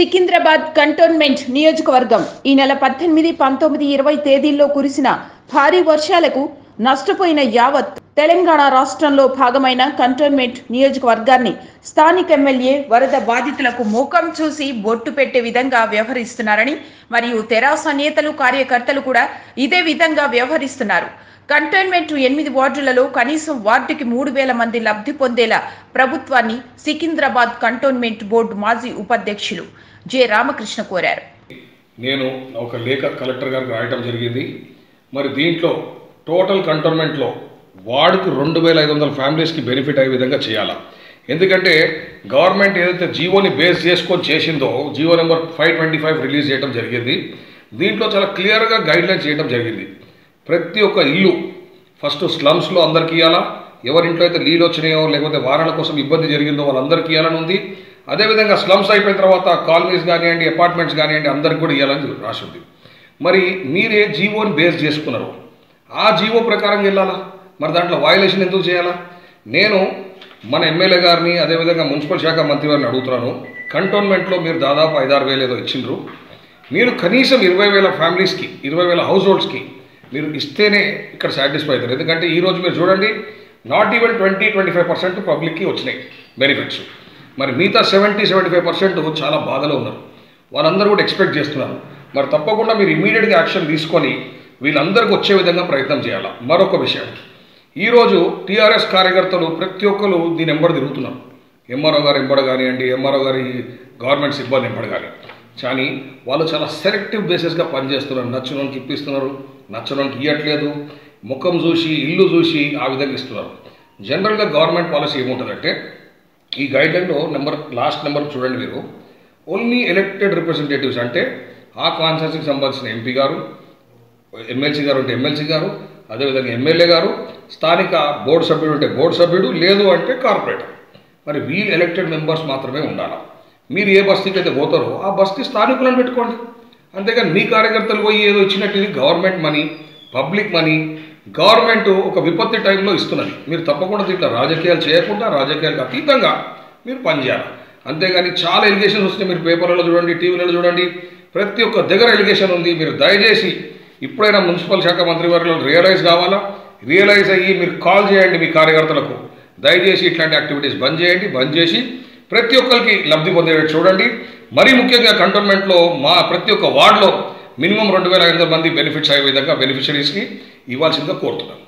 Secunderabad cantonment నియోజకవర్గం ఈ నెల పద్దెనిమిది పంతొమ్మిది ఇరవై తేదీల్లో కురిసిన భారీ వర్షాలకు నష్టపోయిన యావత్ తెలంగాణ రాష్ట్రంలో భాగమైన కంటోన్మెంట్ నియోజకవర్గాన్ని స్థానిక ఎమ్మెల్యే వరద బాధితులకు ముఖం చూసి బొట్టు పెట్టే విధంగా వ్యవహరిస్తున్నారని మరియు తెరాస నేతలు కార్యకర్తలు కూడా ఇదే విధంగా వ్యవహరిస్తున్నారు కంటోన్మెంట్ ఎనిమిది వార్డులలో కనీసం వార్డుకి మూడు వేల మంది లబ్ధి పొందేలా ప్రభుత్వాన్ని సికింద్రాబాద్ కంటోన్మెంట్ బోర్డు మాజీ ఉపాధ్యక్షులు జె రామకృష్ణ కోరారు నేను ఒక లేఖ కలెక్టర్ గారికి రాయటం జరిగింది మరి దీంట్లో టోటల్ కంటోన్మెంట్లో వార్డుకు రెండు వేల ఐదు వందల ఫ్యామిలీస్కి బెనిఫిట్ అయ్యే విధంగా చేయాలా ఎందుకంటే గవర్నమెంట్ ఏదైతే జీవోని బేస్ చేసుకొని చేసిందో GO number five twenty five release చేయడం జరిగింది దీంట్లో చాలా క్లియర్గా గైడ్లైన్స్ చేయడం జరిగింది ప్రతి ఒక్క ఇల్లు ఫస్ట్ స్లమ్స్లో అందరికి ఇవ్వాలా ఎవరింట్లో అయితే నీళ్ళు వచ్చినాయో లేకపోతే వారాల కోసం ఇబ్బంది జరిగిందో వాళ్ళందరికీ ఇవ్వాలని ఉంది అదేవిధంగా స్లమ్స్ అయిపోయిన తర్వాత కాలనీస్ కానివ్వండి అపార్ట్మెంట్స్ కానివ్వండి అందరికి కూడా ఇవ్వాలని రాసి ఉంది మరి మీరే జీవోని బేస్ చేసుకున్నారు ఆ జీవో ప్రకారం వెళ్ళాలా మరి దాంట్లో వయలేషన్ ఎందుకు చేయాలా నేను మన ఎమ్మెల్యే గారిని అదేవిధంగా మున్సిపల్ శాఖ మంత్రి గారిని అడుగుతున్నాను కంటోన్మెంట్లో మీరు దాదాపు ఐదారు వేలు ఏదో ఇచ్చిండ్రు మీరు కనీసం ఇరవై వేల ఫ్యామిలీస్కి ఇరవై వేల హౌస్ హోల్డ్స్కి మీరు ఇస్తేనే ఇక్కడ సాటిస్ఫై అవుతారు ఎందుకంటే ఈరోజు మీరు చూడండి not even twenty twenty five percent పబ్లిక్కి వచ్చినాయి బెనిఫిట్స్ మరి మిగతా సెవెంటీ సెవెంటీ ఫైవ్ పర్సెంట్ చాలా బాధలో ఉన్నారు వాళ్ళందరూ కూడా ఎక్స్పెక్ట్ చేస్తున్నారు మరి తప్పకుండా మీరు ఇమీడియట్గా యాక్షన్ తీసుకొని వీళ్ళందరికీ వచ్చే విధంగా ప్రయత్నం చేయాలి మరొక విషయం ఈరోజు టీఆర్ఎస్ కార్యకర్తలు ప్రతి ఒక్కరు దీని ఎంబడి తిరుగుతున్నారు ఎంఆర్ఓ గారు ఎంబడ కానివ్వండి ఎంఆర్ఓ గారి గవర్నమెంట్ సిబ్బంది ఎంబడి కానీ కానీ వాళ్ళు చాలా సెలెక్టివ్ బేసిస్గా పనిచేస్తున్నారు నచ్చినోనికి ఇప్పిస్తున్నారు నచ్చడానికి ఇవ్వట్లేదు ముఖం చూసి ఇల్లు చూసి ఆ విధంగా ఇస్తున్నారు జనరల్గా గవర్నమెంట్ పాలసీ ఏముంటుందంటే ఈ గైడ్లైన్లో నెంబర్ లాస్ట్ నెంబర్ చూడండి మీరు ఓన్లీ ఎలక్టెడ్ రిప్రజెంటేటివ్స్ అంటే ఆ కాన్స్టిట్యూన్సీకి సంబంధించిన ఎంపీ గారు ఎమ్మెల్సీ గారు ఉంటే ఎమ్మెల్సీ గారు అదేవిధంగా ఎమ్మెల్యే గారు స్థానిక బోర్డు సభ్యుడు ఉంటే బోర్డు సభ్యుడు లేదు అంటే కార్పొరేటర్ మరి వీల్ ఎలక్టెడ్ మెంబర్స్ మాత్రమే ఉండాలి మీరు ఏ బస్తీకి అయితే పోతారో ఆ బస్తీ స్థానికులను పెట్టుకోండి అంతేగాని మీ కార్యకర్తలు పోయి ఏదో ఇచ్చినట్టు ఇది government money public money government ఒక విపత్తి టైంలో ఇస్తున్నది మీరు తప్పకుండా దీంట్లో రాజకీయాలు చేయకుండా రాజకీయాలకు అతీతంగా మీరు పనిచేయాలి అంతేగాని చాలా ఎలిగేషన్స్ వస్తున్నాయి మీరు పేపర్లలో చూడండి టీవీలలో చూడండి ప్రతి ఒక్క దగ్గర ఎలిగేషన్ ఉంది మీరు దయచేసి ఇప్పుడైనా మున్సిపల్ శాఖ మంత్రి వారిలో రియలైజ్ కావాలా రియలైజ్ అయ్యి మీరు కాల్ చేయండి మీ కార్యకర్తలకు దయచేసి ఇట్లాంటి యాక్టివిటీస్ బంద్ చేయండి బంద్ చేసి ప్రతి ఒక్కరికి లబ్ధి పొందేటట్టు చూడండి మరీ ముఖ్యంగా కంటోన్మెంట్లో మా ప్రతి ఒక్క వార్డులో మినిమం రెండు వేల ఐదు వందల మంది బెనిఫిట్స్ అయ్యే విధంగా బెనిఫిషరీస్కి ఇవ్వాల్సిందిగా కోరుతున్నాను